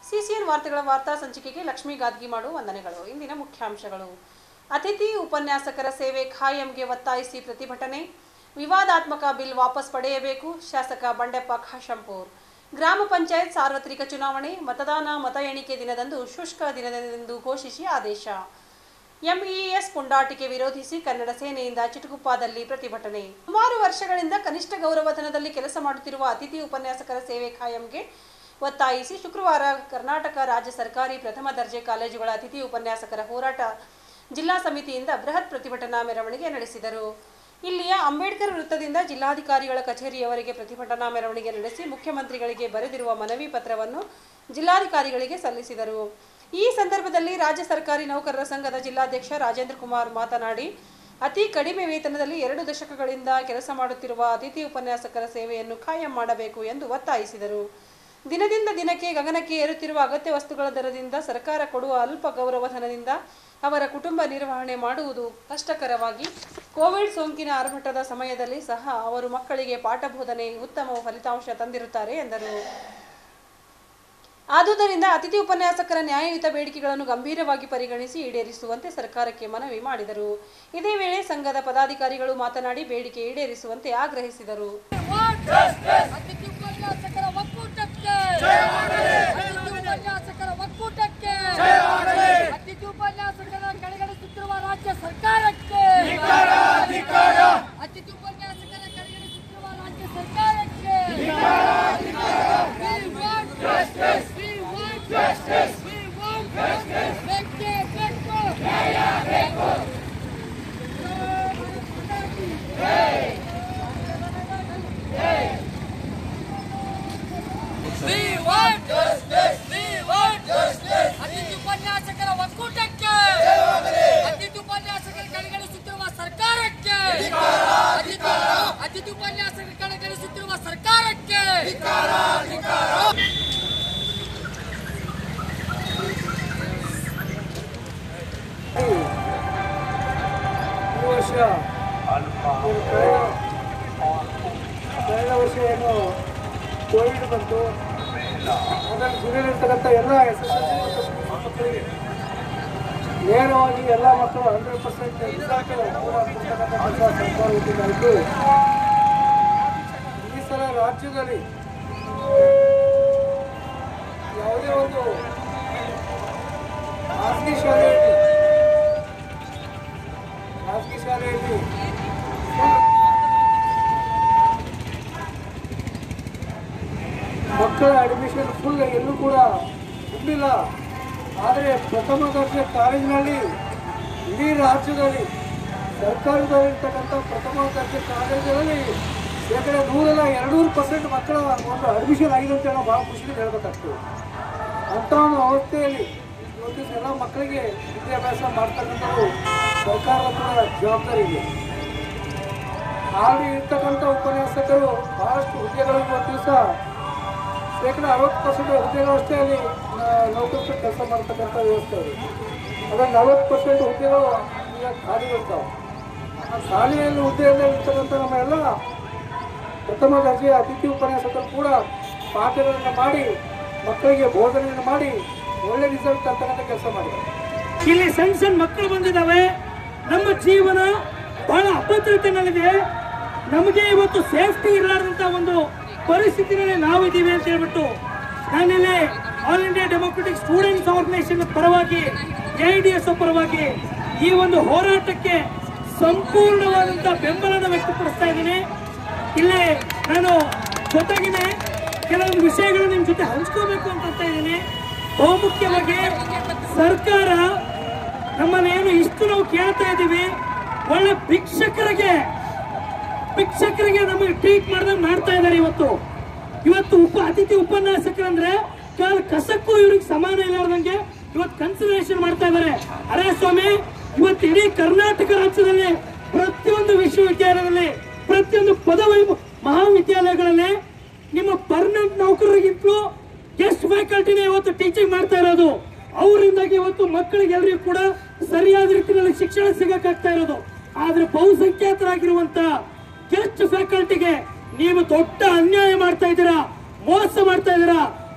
CCN ವಾರ್ತೆಗಳ ವಾರ್ತಾ ಸಂಚಿಕೆಗೆ ಲಕ್ಷ್ಮೀ ಗಾದ್ಗಿ ಮಾಡು ವಂದನೆಗಳು ಇಂದಿನ ಮುಖ್ಯಾಂಶಗಳು ಅತಿಥಿ ಉಪನ್ಯಾಸಕರ ಸೇವೆ ಖಾಯಂಗೆ ಒತ್ತಾಯಿಸಿ ಪ್ರತಿಭಟನೆ ವಿವಾದಾತ್ಮಕ ಬಿಲ್ ವಾಪಸ್ ಪಡೆಯಬೇಕು ಶಾಸಕ ಬಂಡೆಪ್ಪ ಖಾಶಂಪೂರ್ ಗ್ರಾಮ ಪಂಚಾಯತ್ ಸಾರ್ವತ್ರಿಕ ಚುನಾವಣೆ ಮತದಾನ ಮತ ಎಣಿಕೆ ದಿನದಂದು ಶುಷ್ಕ ದಿನದಂದು ಘೋಷಿಸಿ ಆದೇಶ ಎಂಇಎಸ್ ಪುಂಡಾಟಿಕೆ ವಿರೋಧಿಸಿ ಕನ್ನಡ ಸೇನೆಯಿಂದ ಚಿಟುಗುಪ್ಪಾದಲ್ಲಿ ಪ್ರತಿಭಟನೆ ಸುಮಾರು ವರ್ಷಗಳಿಂದ ಕನಿಷ್ಠ ಗೌರವಧನದಲ್ಲಿ ಕೆಲಸ ಮಾಡುತ್ತಿರುವ ಅತಿಥಿ ಉಪನ್ಯಾಸಕರ ಸೇವೆ ಖಾಯಂಗೆ ಒತ್ತಾಯಿಸಿ ಶುಕ್ರವಾರ ಕರ್ನಾಟಕ ರಾಜ್ಯ ಸರ್ಕಾರಿ ಪ್ರಥಮ ದರ್ಜೆ ಕಾಲೇಜುಗಳ ಅತಿಥಿ ಉಪನ್ಯಾಸಕರ ಹೋರಾಟ ಜಿಲ್ಲಾ ಸಮಿತಿಯಿಂದ ಬೃಹತ್ ಪ್ರತಿಭಟನಾ ಮೆರವಣಿಗೆ ನಡೆಸಿದರು ಇಲ್ಲಿಯ ಅಂಬೇಡ್ಕರ್ ವೃತ್ತದಿಂದ ಜಿಲ್ಲಾಧಿಕಾರಿಗಳ ಕಚೇರಿಯವರೆಗೆ ಪ್ರತಿಭಟನಾ ಮೆರವಣಿಗೆ ನಡೆಸಿ ಮುಖ್ಯಮಂತ್ರಿಗಳಿಗೆ ಬರೆದಿರುವ ಮನವಿ ಪತ್ರವನ್ನು ಜಿಲ್ಲಾಧಿಕಾರಿಗಳಿಗೆ ಸಲ್ಲಿಸಿದರು ಈ ಸಂದರ್ಭದಲ್ಲಿ ರಾಜ್ಯ ಸರ್ಕಾರಿ ನೌಕರರ ಸಂಘದ ಜಿಲ್ಲಾಧ್ಯಕ್ಷ ರಾಜೇಂದ್ರ ಕುಮಾರ್ ಮಾತನಾಡಿ ಅತಿ ಕಡಿಮೆ ವೇತನದಲ್ಲಿ ಎರಡು ದಶಕಗಳಿಂದ ಕೆಲಸ ಮಾಡುತ್ತಿರುವ ಅತಿಥಿ ಉಪನ್ಯಾಸಕರ ಸೇವೆಯನ್ನು ಖಾಯಂ ಮಾಡಬೇಕು ಎಂದು ಒತ್ತಾಯಿಸಿದರು ದಿನದಿಂದ ದಿನಕ್ಕೆ ಗಗನಕ್ಕೆ ಏರುತ್ತಿರುವ ಅಗತ್ಯ ವಸ್ತುಗಳ ದರದಿಂದ ಸರ್ಕಾರ ಕೊಡುವ ಅಲ್ಪ ಗೌರವಧನದಿಂದ ಅವರ ಕುಟುಂಬ ನಿರ್ವಹಣೆ ಮಾಡುವುದು ಕಷ್ಟಕರವಾಗಿ ಕೋವಿಡ್ ಸೋಂಕಿನ ಆರ್ಭಟದ ಸಮಯದಲ್ಲಿ ಸಹ ಅವರು ಮಕ್ಕಳಿಗೆ ಪಾಠ ಬೋಧನೆ ಉತ್ತಮ ಫಲಿತಾಂಶ ತಂದಿರುತ್ತಾರೆ ಎಂದರು ಆದುದರಿಂದ ಅತಿಥಿ ಉಪನ್ಯಾಸಕರ ನ್ಯಾಯಯುತ ಬೇಡಿಕೆಗಳನ್ನು ಗಂಭೀರವಾಗಿ ಪರಿಗಣಿಸಿ ಈಡೇರಿಸುವಂತೆ ಸರ್ಕಾರಕ್ಕೆ ಮನವಿ ಮಾಡಿದರು ಇದೇ ವೇಳೆ ಸಂಘದ ಪದಾಧಿಕಾರಿಗಳು ಮಾತನಾಡಿ ಬೇಡಿಕೆ ಈಡೇರಿಸುವಂತೆ ಆಗ್ರಹಿಸಿದರು ಅತಿಥಿ ಉಪನ್ಯಾಸಕರ ಒಕ್ಕೂಟಕ್ಕೆ ಅತಿಥಿ ಉಪನ್ಯಾಸಕರ ಒಕ್ಕೂಟಕ್ಕೆ ಅತಿಥಿ ಉಪನ್ಯಾಸಕರ ಕೆಳಗಣಿಸುತ್ತಿರುವ ರಾಜ್ಯ ಸರ್ಕಾರಕ್ಕೆ ಅತಿಥಿ ಉಪನ್ಯಾಸಕರ ಕೆಳಗಣಿಸುತ್ತಿರುವ ರಾಜ್ಯ ಸರ್ಕಾರಕ್ಕೆ We want justice. We want justice. We want justice. ಬೇಕೇ ಬೇಕು. We want justice. We want justice. ಅತಿಥಿ ಉಪನ್ಯಾಸಕರ ಒಕ್ಕೂಟಕ್ಕೆ ಅತಿಥಿ ಉಪನ್ಯಾಸಕರ ಕಡೆಗಣಿಸುತ್ತಿರುವ ಸರ್ಕಾರಕ್ಕೆ ಅತಿಥಿ ಅತಿಥಿ ಉಪನ್ಯಾಸಕರ ಕಡೆಗಣಿಸುತ್ತಿರುವ ಸರ್ಕಾರಕ್ಕೆ ಈ ವರ್ಷ ಏನು ಕಳೆದ ಕಳೆದ ವರ್ಷ ಏನು ಕೋವಿಡ್ ಬಂತು ಅದರಲ್ಲಿ ಜಿಲ್ಲೆಯಲ್ಲಿರ್ತಕ್ಕಂಥ ಎಲ್ಲ ಎಸ್ ಎಸ್ ಎಲ್ ಸಿ ಮತ್ತು ಮಕ್ಕಳಿಗೆ ನೇರವಾಗಿ ಎಲ್ಲ ಮಕ್ಕಳು ಹಂಡ್ರೆಡ್ ಪರ್ಸೆಂಟ್ ರಿಸಲ್ಟ್ ಕೂಡ ಕೊಡ್ತಕ್ಕಂಥ ಕೆಲಸ ಸರ್ಕಾರ ಹುಟ್ಟಿದ್ದಾಯಿತು ಈ ಸಲ ರಾಜ್ಯದಲ್ಲಿ ಯಾವುದೇ ಒಂದು ಖಾಸಗಿ ಶಾಲೆಯಲ್ಲಿ ಖಾಸಗಿ ಶಾಲೆಯಲ್ಲಿ ಮಕ್ಕಳ ಅಡ್ಮಿಷನ್ ಫುಲ್ ಎಲ್ಲೂ ಕೂಡ ಇರಲಿಲ್ಲ ಆದರೆ ಪ್ರಥಮ ದರ್ಜೆ ಕಾಲೇಜಿನಲ್ಲಿ ಇಡೀ ರಾಜ್ಯದಲ್ಲಿ ಸರ್ಕಾರದಲ್ಲಿರ್ತಕ್ಕಂಥ ಪ್ರಥಮ ದರ್ಜೆ ಕಾಲೇಜಲ್ಲಿ ಶೇಕಡ ನೂರಲ್ಲ ಎರಡುನೂರು ಪರ್ಸೆಂಟ್ ಮಕ್ಕಳ ಒಂದು ಅಡ್ಮಿಷನ್ ಆಗಿದೆ ಅಂತ ನಾವು ಭಾಳ ಖುಷಿಯಿಂದ ಹೇಳ್ಬೇಕಾಗ್ತದೆ ಅಂಥ ಒಂದು ಅವಸ್ಥೆಯಲ್ಲಿ ಇವತ್ತು ಎಲ್ಲ ಮಕ್ಕಳಿಗೆ ವಿದ್ಯಾಭ್ಯಾಸ ಮಾಡ್ತಕ್ಕಂಥದ್ದು ಸರ್ಕಾರದ ಕೂಡ ಜವಾಬ್ದಾರಿ ಇದೆ ಆಲ್ರೆಡಿ ಇರ್ತಕ್ಕಂಥ ಉಪನ್ಯಾಸಕರು ಬಹಳಷ್ಟು ಹುದ್ದೆಗಳು ಇವತ್ತು ದಿವಸ ಶೇಕಡ ಅರವತ್ತು ಪರ್ಸೆಂಟ್ ಹುದ್ದೆಗಳಷ್ಟೇ ಅಲ್ಲಿ ನೌಕರರು ಕೆಲಸ ಮಾಡ್ತಕ್ಕಂಥ ವ್ಯವಸ್ಥೆ ಇದೆ ಅದರಲ್ಲಿ ನಲವತ್ತು ಪರ್ಸೆಂಟ್ ಹುದ್ದೆಗಳು ಈಗ ಖಾಲಿ ಇರ್ತಾವೆ ಆ ಖಾಲಿಯಲ್ಲಿ ಹುದ್ದೆಯಲ್ಲಿ ಇರ್ತಕ್ಕಂಥ ನಮ್ಮ ಎಲ್ಲ ಪ್ರಥಮ ದರ್ಜೆಯ ಅತಿಥಿ ಉಪನ್ಯಾಸಕರು ಕೂಡ ಪಾಠಗಳನ್ನು ಮಾಡಿ ಮಕ್ಕಳಿಗೆ ಬೋಧನೆಯನ್ನು ಮಾಡಿ ಒಳ್ಳೆ ರಿಸಲ್ಟ್ ತರ್ತಕ್ಕಂಥ ಕೆಲಸ ಮಾಡಿದ್ದಾರೆ ಇಲ್ಲಿ ಸಣ್ಣ ಸಣ್ಣ ಮಕ್ಕಳು ಬಂದಿದ್ದಾವೆ ನಮ್ಮ ಜೀವನ ಬಹಳ ಅಭದ್ರತೆನಲ್ಲಿದೆ ನಮಗೆ ಇವತ್ತು ಸೇಫ್ಟಿ ಇರಲಾರ್ದಂತ ಒಂದು ಪರಿಸ್ಥಿತಿನಲ್ಲಿ ನಾವಿದ್ದೀವಿ ಅಂತ ಹೇಳ್ಬಿಟ್ಟು ನಾನಿಲ್ಲಿ all India democratic students organisation ಪರವಾಗಿ ಎ ಡಿ ಎಸ್ ಪರವಾಗಿ ಈ ಒಂದು ಹೋರಾಟಕ್ಕೆ ಸಂಪೂರ್ಣವಾದಂತ ಬೆಂಬಲನ ವ್ಯಕ್ತಪಡಿಸ್ತಾ ಇದ್ದೀನಿ ಇಲ್ಲಿ ನಾನು ಜೊತೆಗಿನೇ ಕೆಲವೊಂದು ವಿಷಯಗಳು ನಿಮ್ ಜೊತೆ ಹಂಚ್ಕೋಬೇಕು ಅಂತ ಅಂತ ಇದ್ದೀನಿ ಬಹುಮುಖ್ಯವಾಗಿ ಸರ್ಕಾರ ನಮ್ಮನ್ನೇನು ಇಷ್ಟು ನಾವು ಕೇಳ್ತಾ ಇದ್ದೀವಿ ಒಳ್ಳೆ ಭಿಕ್ಷಕರಿಗೆ ಭಿಕ್ಷಕರಿಗೆ ನಮಗೆ ಟ್ರೀಟ್ ಮಾಡ್ದಂಗೆ ಮಾಡ್ತಾ ಇದ್ದಾರೆ ಇವತ್ತು ಇವತ್ತು ಉಪ ಅತಿಥಿ ಉಪನ್ಯಾಸಕರಂದ್ರೆ ಕೇವಲ ಕಸಕ್ಕೂ ಇವ್ರಿಗೆ ಸಮಾನ ಇಲ್ಲಾರ್ದಂಗೆ ಇವತ್ತು ಕನ್ಸಿಡರೇಷನ್ ಮಾಡ್ತಾ ಇದ್ದಾರೆ ಅರೆ ಸ್ವಾಮಿ ಇವತ್ತು ಇಡೀ ಕರ್ನಾಟಕ ರಾಜ್ಯದಲ್ಲಿ ಪ್ರತಿಯೊಂದು ವಿಶ್ವವಿದ್ಯಾಲಯದಲ್ಲಿ ಪ್ರತಿಯೊಂದು ಪದವಿ ಮಹಾವಿದ್ಯಾಲಯಗಳಲ್ಲಿ ನಿಮ್ಮ ಪರ್ಮನೆಂಟ್ ನೌಕರರಿಗಿಂತಲೂ ಗೆಸ್ಟ್ ಫ್ಯಾಕಲ್ಟಿನೇ ಇವತ್ತು ಟೀಚಿಂಗ್ ಮಾಡ್ತಾ ಇರೋದು ಅವರಿಂದಾಗಿ ಇವತ್ತು ಮಕ್ಕಳಿಗೆ ಎಲ್ರಿಗೂ ಕೂಡ ಸರಿಯಾದ ರೀತಿಯಲ್ಲಿ ಶಿಕ್ಷಣ ಸಿಗಕ್ಕಾಗ್ತಾ ಇರೋದು ಆದ್ರೆ ಬಹುಸಂಖ್ಯಾತರಾಗಿರುವಂತ ಗೆಸ್ಟ್ ಫ್ಯಾಕಲ್ಟಿಗೆ ನೀವು ದೊಡ್ಡ ಅನ್ಯಾಯ ಮಾಡ್ತಾ ಇದ್ದೀರಾ ಮೋಸ ಮಾಡ್ತಾ ಇದ್ದೀರಾ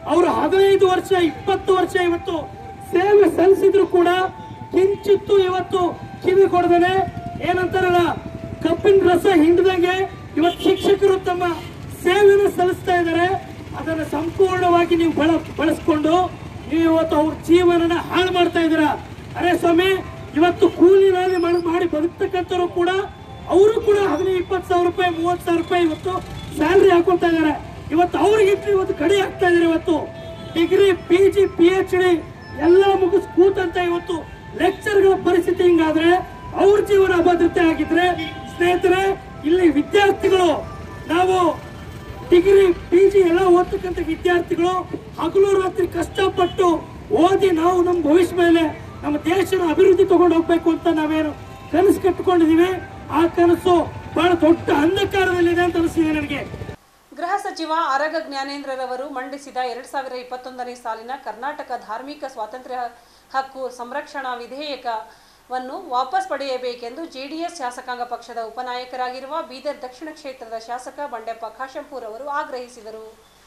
ಅವರು ಹದಿನೈದು ವರ್ಷ ಇಪ್ಪತ್ತು ವರ್ಷ ಇವತ್ತು ಸೇವೆ ಸಲ್ಲಿಸಿದ್ರು ಕೂಡ ಕಿಂಚಿತ್ತು ಇವತ್ತು ಕಿವಿ ಕೊಡದೇನೆ ಏನಂತಾರಲ್ಲ ಕಬ್ಬಿನ ರಸ ಹಿಂಡ್ದಂಗೆ ಇವತ್ತು ಶಿಕ್ಷಕರು ತಮ್ಮ ಸೇವೆಯನ್ನು ಸಲ್ಲಿಸ್ತಾ ಇದ್ದಾರೆ ಅದನ್ನು ಸಂಪೂರ್ಣವಾಗಿ ನೀವು ಬಳ ಬಳಸ್ಕೊಂಡು ನೀವು ಇವತ್ತು ಅವ್ರ ಜೀವನನ ಹಾಳು ಮಾಡ್ತಾ ಇದ್ದೀರಾ ಅರೆ ಸ್ವಾಮಿ ಇವತ್ತು ಕೂಲಿ ನಾಲಿ ಮಾಡಿ ಮಾಡಿ ಬದುಕ್ತಕ್ಕಂಥವ್ರು ಕೂಡ ಅವರು ಕೂಡ ಹದಿನೈದು ಇಪ್ಪತ್ತು ಸಾವಿರ ರೂಪಾಯಿ ಮೂವತ್ತು ಸಾವಿರ ರೂಪಾಯಿ ಇವತ್ತು ಸ್ಯಾಲ್ರಿ ಹಾಕೊಳ್ತಾ ಇದ್ದಾರೆ ಇವತ್ತು ಅವ್ರಿಗಿಂತ ಇವತ್ತು ಕಡಿ ಆಗ್ತಾ ಇದ್ದಾರೆ ಇವತ್ತು degree P G P H D ಎಲ್ಲ ಮುಗಿಸ್ ಕೂತಂತ ಇವತ್ತು ಲೆಕ್ಚರ್ಗಳ ಪರಿಸ್ಥಿತಿ ಹಿಂಗಾದ್ರೆ ಅವ್ರ ಜೀವನ ಅಭದ್ರತೆ ಆಗಿದ್ರೆ ಸ್ನೇಹಿತರೆ ಇಲ್ಲಿ ವಿದ್ಯಾರ್ಥಿಗಳು ನಾವು ಡಿಗ್ರಿ ಪಿ ಜಿ ಎಲ್ಲ ಓದ್ತಕ್ಕಂಥ ವಿದ್ಯಾರ್ಥಿಗಳು ಹಗಲು ರಾತ್ರಿ ಕಷ್ಟಪಟ್ಟು ಓದಿ ನಾವು ನಮ್ಮ ಭವಿಷ್ಯ ಮೇಲೆ ನಮ್ಮ ದೇಶದ ಅಭಿವೃದ್ಧಿ ತಗೊಂಡು ಹೋಗ್ಬೇಕು ಅಂತ ನಾವೇನು ಕನಸು ಕಟ್ಟಿಕೊಂಡಿದೀವಿ ಆ ಕನಸು ಬಹಳ ದೊಡ್ಡ ಅಂಧಕಾರದಲ್ಲಿದೆ ಅಂತ ಅನಿಸ್ತಿದೆ ನನಗೆ ಗೃಹ ಸಚಿವ ಆರಗ ಜ್ಞಾನೇಂದ್ರರವರು ಮಂಡಿಸಿದ ಎರಡ್ ಸಾವಿರದ ಇಪ್ಪತ್ತೊಂದನೇ ಸಾಲಿನ ಕರ್ನಾಟಕ ಧಾರ್ಮಿಕ ಸ್ವಾತಂತ್ರ್ಯ ಹಕ್ಕು ಸಂರಕ್ಷಣಾ ವಿಧೇಯಕವನ್ನು ವಾಪಸ್ ಪಡೆಯಬೇಕೆಂದು ಜೆಡಿಎಸ್ ಶಾಸಕಾಂಗ ಪಕ್ಷದ ಉಪನಾಯಕರಾಗಿರುವ ಬೀದರ್ ದಕ್ಷಿಣ ಕ್ಷೇತ್ರದ ಶಾಸಕ ಬಂಡೆಪ್ಪ ಖಾಶಂಪೂರ್ ಅವರು ಆಗ್ರಹಿಸಿದರು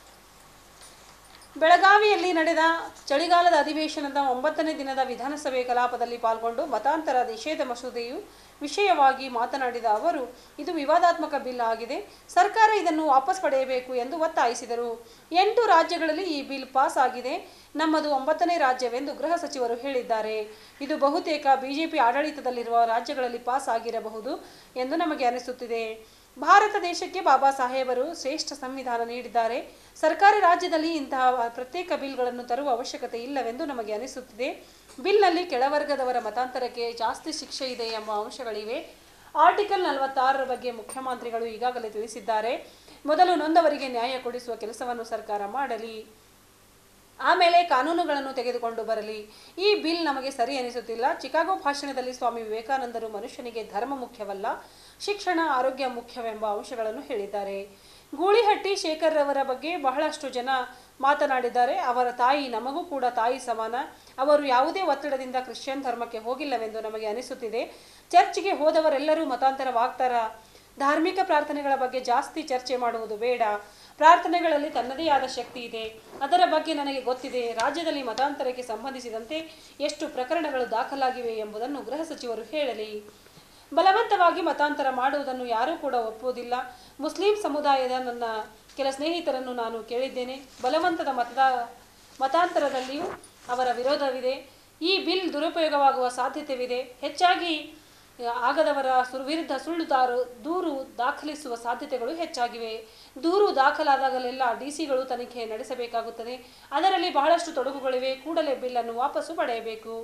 ಬೆಳಗಾವಿಯಲ್ಲಿ ನಡೆದ ಚಳಿಗಾಲದ ಅಧಿವೇಶನದ ಒಂಬತ್ತನೇ ದಿನದ ವಿಧಾನಸಭೆ ಕಲಾಪದಲ್ಲಿ ಪಾಲ್ಗೊಂಡು ಮತಾಂತರ ನಿಷೇಧ ಮಸೂದೆಯು ವಿಷಯವಾಗಿ ಮಾತನಾಡಿದ ಅವರು ಇದು ವಿವಾದಾತ್ಮಕ ಬಿಲ್ ಆಗಿದೆ ಸರ್ಕಾರ ಇದನ್ನು ವಾಪಸ್ ಪಡೆಯಬೇಕು ಎಂದು ಒತ್ತಾಯಿಸಿದರು ಎಂಟು ರಾಜ್ಯಗಳಲ್ಲಿ ಈ ಬಿಲ್ ಪಾಸ್ ಆಗಿದೆ ನಮ್ಮದು ಒಂಬತ್ತನೇ ರಾಜ್ಯವೆಂದು ಗೃಹ ಸಚಿವರು ಹೇಳಿದ್ದಾರೆ ಇದು ಬಹುತೇಕ ಬಿಜೆಪಿ ಆಡಳಿತದಲ್ಲಿರುವ ರಾಜ್ಯಗಳಲ್ಲಿ ಪಾಸ್ ಆಗಿರಬಹುದು ಎಂದು ನಮಗೆ ಅನಿಸುತ್ತಿದೆ ಭಾರತ ದೇಶಕ್ಕೆ ಬಾಬಾ ಸಾಹೇಬರು ಶ್ರೇಷ್ಠ ಸಂವಿಧಾನ ನೀಡಿದ್ದಾರೆ ಸರ್ಕಾರಿ ರಾಜ್ಯದಲ್ಲಿ ಇಂತಹ ಪ್ರತ್ಯೇಕ ಬಿಲ್ಗಳನ್ನು ತರುವ ಅವಶ್ಯಕತೆ ಇಲ್ಲವೆಂದು ನಮಗೆ ಅನಿಸುತ್ತಿದೆ ಬಿಲ್ನಲ್ಲಿ ಕೆಳವರ್ಗದವರ ಮತಾಂತರಕ್ಕೆ ಜಾಸ್ತಿ ಶಿಕ್ಷೆ ಇದೆ ಎಂಬ ಅಂಶಗಳಿವೆ ಆರ್ಟಿಕಲ್ ನಲವತ್ತಾರರ ಬಗ್ಗೆ ಮುಖ್ಯಮಂತ್ರಿಗಳು ಈಗಾಗಲೇ ತಿಳಿಸಿದ್ದಾರೆ ಮೊದಲು ನೊಂದವರಿಗೆ ನ್ಯಾಯ ಕೊಡಿಸುವ ಕೆಲಸವನ್ನು ಸರ್ಕಾರ ಮಾಡಲಿ ಆಮೇಲೆ ಕಾನೂನುಗಳನ್ನು ತೆಗೆದುಕೊಂಡು ಬರಲಿ ಈ ಬಿಲ್ ನಮಗೆ ಸರಿ ಅನಿಸುತ್ತಿಲ್ಲ ಚಿಕಾಗೋ ಭಾಷಣದಲ್ಲಿ ಸ್ವಾಮಿ ವಿವೇಕಾನಂದರು ಮನುಷ್ಯನಿಗೆ ಧರ್ಮ ಮುಖ್ಯವಲ್ಲ ಶಿಕ್ಷಣ ಆರೋಗ್ಯ ಮುಖ್ಯವೆಂಬ ಅಂಶಗಳನ್ನು ಹೇಳಿದ್ದಾರೆ ಗೂಳಿಹಟ್ಟಿ ಶೇಖರ್ ರವರ ಬಗ್ಗೆ ಬಹಳಷ್ಟು ಜನ ಮಾತನಾಡಿದ್ದಾರೆ ಅವರ ತಾಯಿ ನಮಗೂ ಕೂಡ ತಾಯಿ ಸಮಾನ ಅವರು ಯಾವುದೇ ಒತ್ತಡದಿಂದ ಕ್ರಿಶ್ಚಿಯನ್ ಧರ್ಮಕ್ಕೆ ಹೋಗಿಲ್ಲವೆಂದು ನಮಗೆ ಅನಿಸುತ್ತಿದೆ ಚರ್ಚ್ಗೆ ಹೋದವರೆಲ್ಲರೂ ಮತಾಂತರವಾಗ್ತಾರ ಧಾರ್ಮಿಕ ಪ್ರಾರ್ಥನೆಗಳ ಬಗ್ಗೆ ಜಾಸ್ತಿ ಚರ್ಚೆ ಮಾಡುವುದು ಬೇಡ ಪ್ರಾರ್ಥನೆಗಳಲ್ಲಿ ತನ್ನದೇ ಆದ ಶಕ್ತಿ ಇದೆ ಅದರ ಬಗ್ಗೆ ನನಗೆ ಗೊತ್ತಿದೆ ರಾಜ್ಯದಲ್ಲಿ ಮತಾಂತರಕ್ಕೆ ಸಂಬಂಧಿಸಿದಂತೆ ಎಷ್ಟು ಪ್ರಕರಣಗಳು ದಾಖಲಾಗಿವೆ ಎಂಬುದನ್ನು ಗೃಹ ಸಚಿವರು ಹೇಳಲಿ ಬಲವಂತವಾಗಿ ಮತಾಂತರ ಮಾಡುವುದನ್ನು ಯಾರೂ ಕೂಡ ಒಪ್ಪುವುದಿಲ್ಲ ಮುಸ್ಲಿಂ ಸಮುದಾಯದ ನನ್ನ ಕೆಲ ಸ್ನೇಹಿತರನ್ನು ನಾನು ಕೇಳಿದ್ದೇನೆ ಬಲವಂತದ ಮತದ ಮತಾಂತರದಲ್ಲಿಯೂ ಅವರ ವಿರೋಧವಿದೆ ಈ ಬಿಲ್ ದುರುಪಯೋಗವಾಗುವ ಸಾಧ್ಯತೆವಿದೆ ಹೆಚ್ಚಾಗಿ ಆಗದವರ ಸು ವಿರುದ್ಧ ಸುಳ್ಳು ದಾರು ದೂರು ದಾಖಲಿಸುವ ಸಾಧ್ಯತೆಗಳು ಹೆಚ್ಚಾಗಿವೆ ದೂರು ದಾಖಲಾದಾಗಲೆಲ್ಲ ಡಿಸಿಗಳು ತನಿಖೆ ನಡೆಸಬೇಕಾಗುತ್ತದೆ ಅದರಲ್ಲಿ ಬಹಳಷ್ಟು ತೊಡಕುಗಳಿವೆ ಕೂಡಲೇ ಬಿಲ್ಲನ್ನು ವಾಪಸ್ಸು ಪಡೆಯಬೇಕು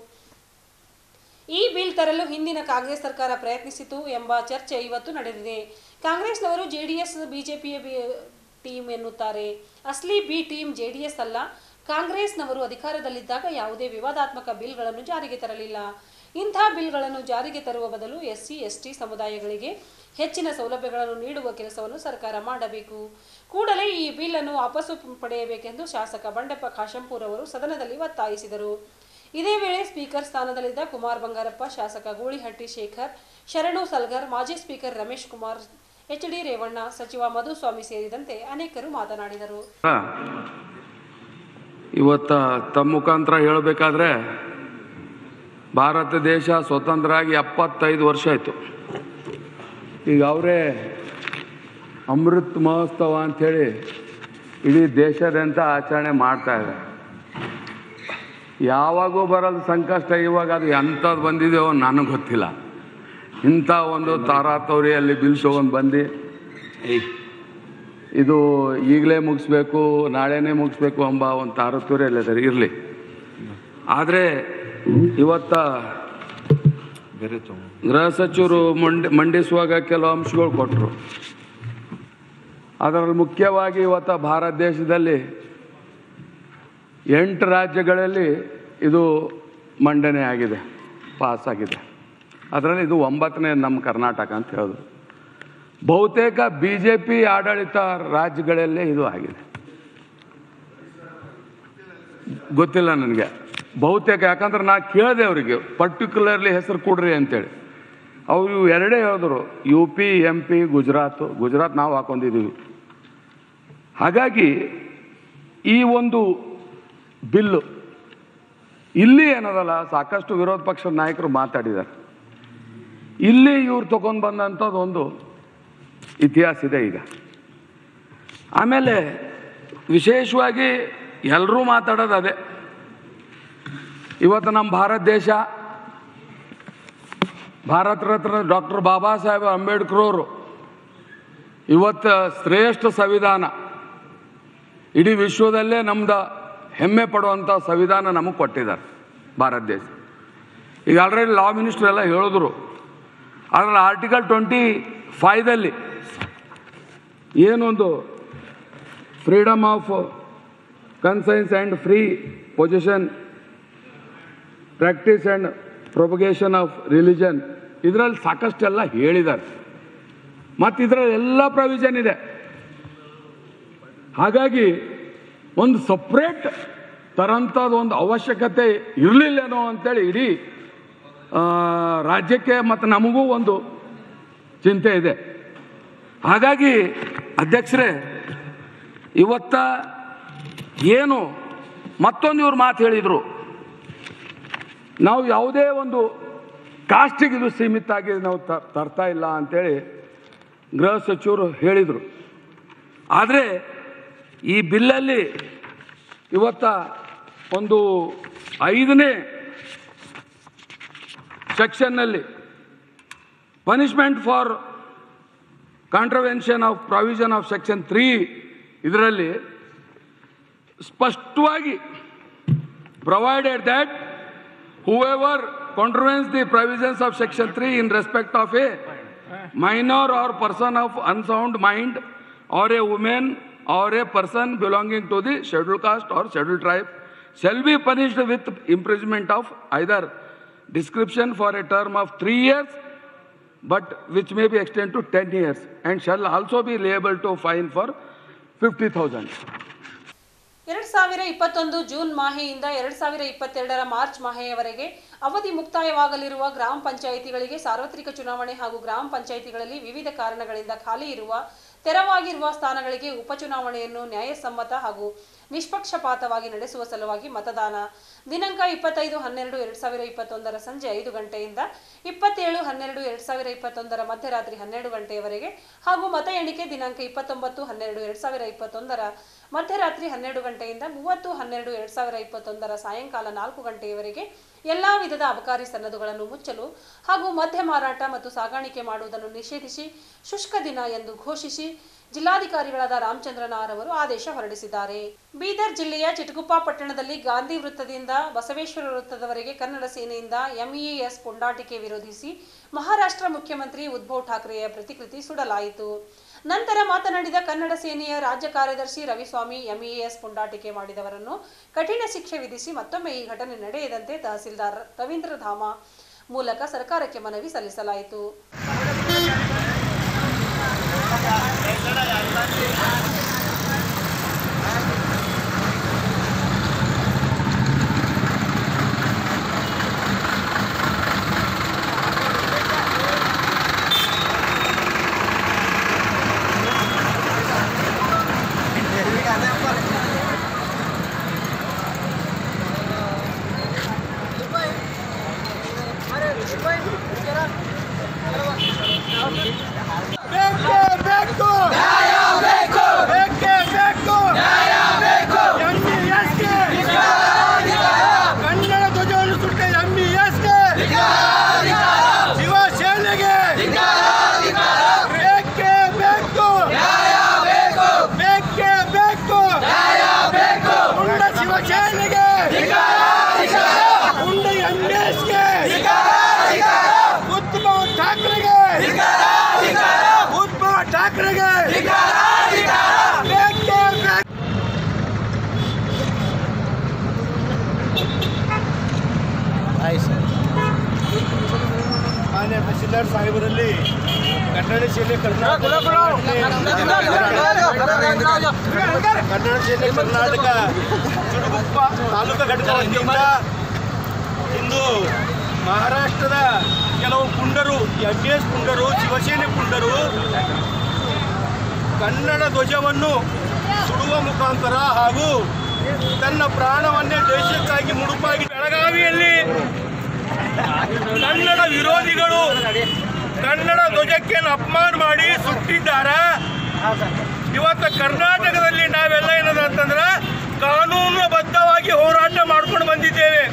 ಈ ಬಿಲ್ ತರಲು ಹಿಂದಿನ ಕಾಂಗ್ರೆಸ್ ಸರ್ಕಾರ ಪ್ರಯತ್ನಿಸಿತು ಎಂಬ ಚರ್ಚೆ ಇವತ್ತು ನಡೆದಿದೆ ಕಾಂಗ್ರೆಸ್ನವರು ಜೆಡಿಎಸ್ ಬಿಜೆಪಿಯ ಟೀಮ್ ಎನ್ನುತ್ತಾರೆ ಅಸ್ಲಿ ಬಿ ಟೀಮ್ ಜೆಡಿಎಸ್ ಅಲ್ಲ ಕಾಂಗ್ರೆಸ್ನವರು ಅಧಿಕಾರದಲ್ಲಿದ್ದಾಗ ಯಾವುದೇ ವಿವಾದಾತ್ಮಕ ಬಿಲ್ಗಳನ್ನು ಜಾರಿಗೆ ತರಲಿಲ್ಲ ಇಂಥ ಬಿಲ್ಗಳನ್ನು ಜಾರಿಗೆ ತರುವ ಬದಲು ಎಸ್ಸಿ ಎಸ್ಟಿ ಸಮುದಾಯಗಳಿಗೆ ಹೆಚ್ಚಿನ ಸೌಲಭ್ಯಗಳನ್ನು ನೀಡುವ ಕೆಲಸವನ್ನು ಸರ್ಕಾರ ಮಾಡಬೇಕು ಕೂಡಲೇ ಈ ಬಿಲ್ಲನ್ನು ವಾಪಸ್ಸು ಪಡೆಯಬೇಕೆಂದು ಶಾಸಕ ಬಂಡೆಪ್ಪ ಖಾಶಂಪೂರ್ ಅವರು ಸದನದಲ್ಲಿ ಒತ್ತಾಯಿಸಿದರು ಇದೇ ವೇಳೆ ಸ್ಪೀಕರ್ ಸ್ಥಾನದಲ್ಲಿದ್ದ ಕುಮಾರ್ ಬಂಗಾರಪ್ಪ ಶಾಸಕ ಗೂಳಿಹಟ್ಟಿ ಶೇಖರ್ ಶರಣು ಸಲ್ಗರ್ ಮಾಜಿ speaker Ramesh Kumar H D Revanna ಸಚಿವ ಮಧುಸ್ವಾಮಿ ಸೇರಿದಂತೆ ಅನೇಕರು ಮಾತನಾಡಿದರು ಇವತ್ತ ತಮ್ಮ ಮುಖಾಂತರ ಹೇಳಬೇಕಾದ್ರೆ ಭಾರತ ದೇಶ ಸ್ವತಂತ್ರ ಆಗಿ ಎಪ್ಪತ್ತೈದು ವರ್ಷ ಆಯಿತು ಈಗ ಅವರೇ ಅಮೃತ್ ಮಹೋತ್ಸವ ಅಂಥೇಳಿ ಇಡೀ ದೇಶದಾದ್ಯಂತ ಆಚರಣೆ ಮಾಡ್ತಾ ಇದ್ದಾರೆ ಯಾವಾಗೂ ಬರೋದು ಸಂಕಷ್ಟ ಇವಾಗ ಅದು ಎಂಥದ್ದು ಬಂದಿದೆಯೋ ನನಗೆ ಗೊತ್ತಿಲ್ಲ ಇಂಥ ಒಂದು ತಾರಾತೌರಿಯಲ್ಲಿ ಬಿಲ್ ತೊಗೊಂಡು ಬಂದು ಇದು ಈಗಲೇ ಮುಗಿಸ್ಬೇಕು ನಾಳೆನೇ ಮುಗಿಸ್ಬೇಕು ಎಂಬ ಒಂದು ತಾರತುರಿಯಲ್ಲಿ ಅದಾರೆ ಇರಲಿ ಆದರೆ ಇವತ್ತ ಗೃಹ ಸಚಿವರು ಮಂಡಿ ಮಂಡಿಸುವಾಗ ಕೆಲವು ಅಂಶಗಳು ಕೊಟ್ಟರು ಅದರಲ್ಲಿ ಮುಖ್ಯವಾಗಿ ಇವತ್ತ ಭಾರತ ದೇಶದಲ್ಲಿ ಎಂಟು ರಾಜ್ಯಗಳಲ್ಲಿ ಇದು ಮಂಡನೆ ಆಗಿದೆ ಪಾಸ್ ಆಗಿದೆ ಅದರಲ್ಲಿ ಇದು ಒಂಬತ್ತನೇ ನಮ್ಮ ಕರ್ನಾಟಕ ಅಂತ ಹೇಳಿದ್ರು ಬಹುತೇಕ ಬಿ ಜೆ ಪಿ ಆಡಳಿತ ರಾಜ್ಯಗಳಲ್ಲೇ ಇದು ಆಗಿದೆ ಗೊತ್ತಿಲ್ಲ ನನಗೆ ಬಹುತೇಕ ಯಾಕಂದ್ರೆ ನಾ ಕೇಳಿದೆ ಅವರಿಗೆ ಪರ್ಟಿಕ್ಯುಲರ್ಲಿ ಹೆಸರು ಕೊಡ್ರಿ ಅಂತೇಳಿ ಅವರು ಎರಡೇ ಹೇಳಿದ್ರು U P M P Gujarat Gujarat ನಾವು ಹಾಕೊಂಡಿದ್ದೀವಿ ಹಾಗಾಗಿ ಈ ಒಂದು ಬಿಲ್ಲು ಇಲ್ಲಿ ಏನದಲ್ಲ ಸಾಕಷ್ಟು ವಿರೋಧ ಪಕ್ಷದ ನಾಯಕರು ಮಾತಾಡಿದ್ದಾರೆ ಇಲ್ಲಿ ಇವ್ರು ತಗೊಂಡು ಬಂದಂಥದ್ದು ಒಂದು ಇತಿಹಾಸ ಇದೆ ಈಗ ಆಮೇಲೆ ವಿಶೇಷವಾಗಿ ಎಲ್ಲರೂ ಮಾತಾಡೋದು ಅದೇ ಇವತ್ತು ನಮ್ಮ ಭಾರತ ದೇಶ ಭಾರತ ರತ್ನ ಡಾಕ್ಟರ್ ಬಾಬಾ ಸಾಹೇಬ್ ಅಂಬೇಡ್ಕರ್ ಅವರು ಇವತ್ತು ಶ್ರೇಷ್ಠ ಸಂವಿಧಾನ ಇಡೀ ವಿಶ್ವದಲ್ಲೇ ನಮ್ದು ಹೆಮ್ಮೆ ಪಡುವಂಥ ಸಂವಿಧಾನ ನಮಗೆ ಕೊಟ್ಟಿದ್ದಾರೆ ಭಾರತ ದೇಶ ಈಗ ಆಲ್ರೆಡಿ ಲಾ ಮಿನಿಸ್ಟರ್ ಎಲ್ಲ ಹೇಳಿದ್ರು ಅದರಲ್ಲಿ ಆರ್ಟಿಕಲ್ ಟ್ವೆಂಟಿ ಫೈದಲ್ಲಿ ಏನೊಂದು freedom of conscience and free position practice and propagation of religion ಇದರಲ್ಲಿ ಸಾಕಷ್ಟೆಲ್ಲ ಹೇಳಿದ್ದಾರೆ ಮತ್ತು ಇದರಲ್ಲಿ ಎಲ್ಲ ಪ್ರೊವಿಷನ್ ಇದೆ ಹಾಗಾಗಿ ಒಂದು ಸಪ್ರೇಟ್ ತರಂಥದ್ದು ಒಂದು ಅವಶ್ಯಕತೆ ಇರಲಿಲ್ಲೇನೋ ಅಂತೇಳಿ ಇಡೀ ಆ, ರಾಜ್ಯಕ್ಕೆ ಮತ್ತು ನಮಗೂ ಒಂದು ಚಿಂತೆ ಇದೆ ಹಾಗಾಗಿ ಅಧ್ಯಕ್ಷರೇ ಇವತ್ತ ಏನು ಮತ್ತೊಂದು ಇವ್ರು ಮಾತು ಹೇಳಿದರು ನಾವು ಯಾವುದೇ ಒಂದು ಕಾಸ್ಟಿಗೆ ಇದು ಸೀಮಿತ ಆಗಿ ನಾವು ತ- ತರ್ತಾ ಇಲ್ಲ ಅಂತೇಳಿ ಗೃಹ ಸಚಿವರು ಹೇಳಿದರು ಆದರೆ ಈ ಬಿಲ್ಲಲ್ಲಿ ಇವತ್ತ ಒಂದು ಐದನೇ ಸೆಕ್ಷನ್ನಲ್ಲಿ punishment for contravention of provision of section three ಇದರಲ್ಲಿ ಸ್ಪಷ್ಟವಾಗಿ provided that whoever contravenes the provisions of section 3 in respect of a minor or person of unsound mind or a woman or a person belonging to the scheduled caste or scheduled tribe shall be punished with imprisonment of either description for a term of 3 years but which may be extended to 10 years and shall also be liable to fine for 50000 ಎರಡ್ ಸಾವಿರ ಇಪ್ಪತ್ತೊಂದು June ಮಾಹೆಯಿಂದ ಎರಡ್ ಸಾವಿರ ಇಪ್ಪತ್ತೆರಡರ March ಮಾಹೆಯವರೆಗೆ ಅವಧಿ ಮುಕ್ತಾಯವಾಗಲಿರುವ ಗ್ರಾಮ ಪಂಚಾಯಿತಿಗಳಿಗೆ ಸಾರ್ವತ್ರಿಕ ಚುನಾವಣೆ ಹಾಗೂ ಗ್ರಾಮ ಪಂಚಾಯಿತಿಗಳಲ್ಲಿ ವಿವಿಧ ಕಾರಣಗಳಿಂದ ಖಾಲಿ ಇರುವ ತೆರವಾಗಿರುವ ಸ್ಥಾನಗಳಿಗೆ ಉಪಚುನಾವಣೆಯನ್ನು ನ್ಯಾಯಸಮ್ಮತ ಹಾಗೂ ನಿಷ್ಪಕ್ಷಪಾತವಾಗಿ ನಡೆಸುವ ಸಲುವಾಗಿ ಮತದಾನ ದಿನಾಂಕ ಇಪ್ಪತ್ತೈದು ಹನ್ನೆರಡು ಎರಡ್ ಸಾವಿರ ಇಪ್ಪತ್ತೊಂದರ ಸಂಜೆ ಐದು ಗಂಟೆಯಿಂದ ಇಪ್ಪತ್ತೇಳು ಹನ್ನೆರಡು ಎರಡ್ ಸಾವಿರ ಇಪ್ಪತ್ತೊಂದರ ಮಧ್ಯರಾತ್ರಿ ಹನ್ನೆರಡು ಗಂಟೆಯವರೆಗೆ ಹಾಗೂ ಮತ ಎಣಿಕೆ ದಿನಾಂಕ ಇಪ್ಪತ್ತೊಂಬತ್ತು ಹನ್ನೆರಡು ಎರಡ್ ಸಾವಿರ ಇಪ್ಪತ್ತೊಂದರ ಮಧ್ಯರಾತ್ರಿ ಹನ್ನೆರಡು ಗಂಟೆಯಿಂದ ಮೂವತ್ತು ಹನ್ನೆರಡು ಎರಡ್ ಸಾವಿರ ಇಪ್ಪತ್ತೊಂದರ ಸಾಯಂಕಾಲ ನಾಲ್ಕು ಗಂಟೆಯವರೆಗೆ ಎಲ್ಲಾ ವಿಧದ ಅಬಕಾರಿ ಸನ್ನದುಗಳನ್ನು ಮುಚ್ಚಲು ಹಾಗೂ ಮದ್ಯ ಮಾರಾಟ ಮತ್ತು ಸಾಗಾಣಿಕೆ ಮಾಡುವುದನ್ನು ನಿಷೇಧಿಸಿ ಶುಷ್ಕ ದಿನ ಎಂದು ಘೋಷಿಸಿ ಜಿಲ್ಲಾಧಿಕಾರಿಗಳಾದ ರಾಮಚಂದ್ರನ್ ಆರ್ ಅವರು ಆದೇಶ ಹೊರಡಿಸಿದ್ದಾರೆ ಬೀದರ್ ಜಿಲ್ಲೆಯ ಚಿಟಗುಪ್ಪ ಪಟ್ಟಣದಲ್ಲಿ ಗಾಂಧಿ ವೃತ್ತದಿಂದ ಬಸವೇಶ್ವರ ವೃತ್ತದವರೆಗೆ ಕನ್ನಡ ಸೇನೆಯಿಂದ ಎಂಇಎಸ್ ಪುಂಡಾಟಿಕೆ ವಿರೋಧಿಸಿ ಮಹಾರಾಷ್ಟ್ರ ಮುಖ್ಯಮಂತ್ರಿ ಉದ್ಧವ್ ಠಾಕ್ರೆಯ ಪ್ರತಿಕೃತಿ ಸುಡಲಾಯಿತು ನಂತರ ಮಾತನಾಡಿದ ಕನ್ನಡ ಸೇನೆಯ ರಾಜ್ಯ ಕಾರ್ಯದರ್ಶಿ ರವಿಸ್ವಾಮಿ ಎಂಇಎಸ್ ಪುಂಡಾಟಿಕೆ ಮಾಡಿದವರನ್ನು ಕಠಿಣ ಶಿಕ್ಷೆ ವಿಧಿಸಿ ಮತ್ತೊಮ್ಮೆ ಈ ಘಟನೆ ನಡೆಯದಂತೆ ತಹಸೀಲ್ದಾರ್ ರವೀಂದ್ರ ಧಾಮ ಮೂಲಕ ಸರ್ಕಾರಕ್ಕೆ ಮನವಿ ಸಲ್ಲಿಸಲಾಯಿತು ಬೇಕು ಬೇಕು ನ್ಯಾಯ ಬೇಕು ಬೇಕೇ ಬೇಕು ನ್ಯಾಯ ಬೇಕು ಎಂಬಿಎಸ್ಗೆ ಕನ್ನಡ ಧ್ವಜವನ್ನು ಸುಟ್ಟ ಎಂಬಿಎಸ್ಗೆ ಶಿವಸೇನೆಗೆ ಬೇಕೇ ಬೇಕು ನ್ಯಾಯ ಬೇಕು ಬೇಕೇ ಬೇಕು ನ್ಯಾಯ ಬೇಕು ಉಂಡ ಶಿವಸೇನೆಗೆ ಉಂಡ ಎಂಬಿಎಸ್ಗೆ ಉತ್ತಮ ಠಾಕ್ರೆಗೆ ಉದ್ಭವ ಠಾಕ್ರೆಗೆ ಬೇಕೇ ಬೇಕು ಮಾನ್ಯ ತಹಶೀಲ್ದಾರ್ ಸಾಹೇಬರಲ್ಲಿ ಕನ್ನಡ ಶಾಲೆ ಕರ್ನಾಟಕ ಕನ್ನಡ ಶಾಲೆ ಕರ್ನಾಟಕ ಚುಡುಗುಪ್ಪ ತಾಲೂಕು ಘಟಕ ವತಿಯಿಂದ ಇಂದು ಮಹಾರಾಷ್ಟ್ರದ ಕೆಲವು ಪುಂಡರು ಎಂ ಎಸ್ ಪುಂಡರು ಶಿವಸೇನೆ ಪುಂಡರು ಕನ್ನಡ ಧ್ವಜವನ್ನು ಸುಡುವ ಗಳಿಸುವ ಮುಖಾಂತರ ಹಾಗೂ ತನ್ನ ಪ್ರಾಣವನ್ನೇ ದೇಶಕ್ಕಾಗಿ ಮುಡುಪಾಗಿ ಬೆಳಗಾವಿಯಲ್ಲಿ ಕನ್ನಡ ವಿರೋಧಿಗಳು ಕನ್ನಡ ಧ್ವಜಕ್ಕೆ ಅಪಮಾನ ಮಾಡಿ ಸುಟ್ಟಿದ್ದಾರೆ ಇವತ್ತು ಕರ್ನಾಟಕದಲ್ಲಿ ನಾವೆಲ್ಲ ಏನದ ಅಂತಂದ್ರೆ ಕಾನೂನುಬದ್ಧವಾಗಿ ಹೋರಾಟ ಮಾಡ್ಕೊಂಡು ಬಂದಿದ್ದೇವೆ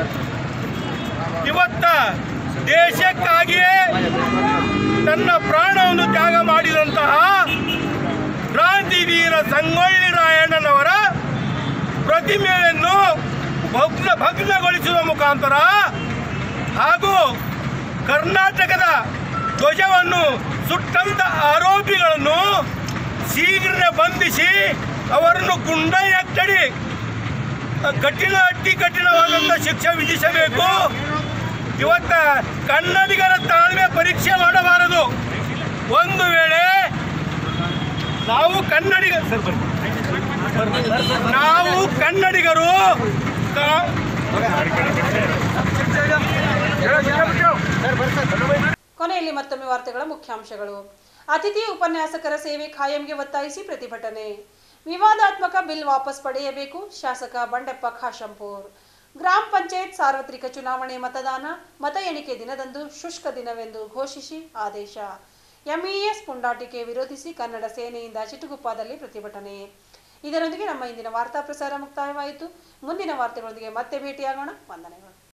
ಇವತ್ತ ದೇಶಕ್ಕಾಗಿಯೇ ತನ್ನ ಪ್ರಾಣವನ್ನು ತ್ಯಾಗ ಮಾಡಿದಂತಹ ಕ್ರಾಂತಿವೀರ ಸಂಗೊಳ್ಳಿ ರಾಯಣ್ಣನವರ ಪ್ರತಿಮೆಯನ್ನು ಭಗ್ನ ಭಗ್ನಗೊಳಿಸುವ ಮುಖಾಂತರ ಹಾಗೂ ಕರ್ನಾಟಕದ ಧ್ವಜವನ್ನು ಸುಟ್ಟಂತ ಆರೋಪಿಗಳನ್ನು ಶೀಘ್ರ ಬಂಧಿಸಿ ಅವರನ್ನು ಗುಂಡಯ್ಯಕ್ಕಡಿ ಕಠಿಣ ಅತಿ ಕಠಿಣವಾದಂಥ ಶಿಕ್ಷೆ ವಿಧಿಸಬೇಕು ಇವತ್ತ ಕನ್ನಡಿಗರ ತಾಳ್ಮೆ ಪರೀಕ್ಷೆ ಮಾಡಬಾರದು ಒಂದು ವೇಳೆ ನಾವು ಕನ್ನಡಿಗ ನಾವು ಕನ್ನಡಿಗರು ಕಾ- ಕೊನೆಯಲ್ಲಿ ಮತ್ತೊಮ್ಮೆ ವಾರ್ತೆಗಳ ಮುಖ್ಯಾಂಶಗಳು ಅತಿಥಿ ಉಪನ್ಯಾಸಕರ ಸೇವೆ ಖಾಯಂಗೆ ಒತ್ತಾಯಿಸಿ ಪ್ರತಿಭಟನೆ ವಿವಾದಾತ್ಮಕ ಬಿಲ್ ವಾಪಸ್ ಪಡೆಯಬೇಕು ಶಾಸಕ ಬಂಡೆಪ್ಪ ಖಾಶಂಪೂರ್ ಗ್ರಾಮ ಪಂಚಾಯತ್ ಸಾರ್ವತ್ರಿಕ ಚುನಾವಣೆ ಮತದಾನ ಮತ ಎಣಿಕೆ ದಿನದಂದು ಶುಷ್ಕ ದಿನವೆಂದು ಘೋಷಿಸಿ ಆದೇಶ ಎಂಇಎಸ್ ಪುಂಡಾಟಿಕೆ ವಿರೋಧಿಸಿ ಕನ್ನಡ ಸೇನೆಯಿಂದ ಚಿಟುಗುಪ್ಪದಲ್ಲಿ ಪ್ರತಿಭಟನೆ ಇದರೊಂದಿಗೆ ನಮ್ಮ ಇಂದಿನ ವಾರ್ತಾ ಪ್ರಸಾರ ಮುಕ್ತಾಯವಾಯಿತು ಮುಂದಿನ ವಾರ್ತೆಗಳೊಂದಿಗೆ ಮತ್ತೆ ಭೇಟಿಯಾಗೋಣ ವಂದನೆಗಳು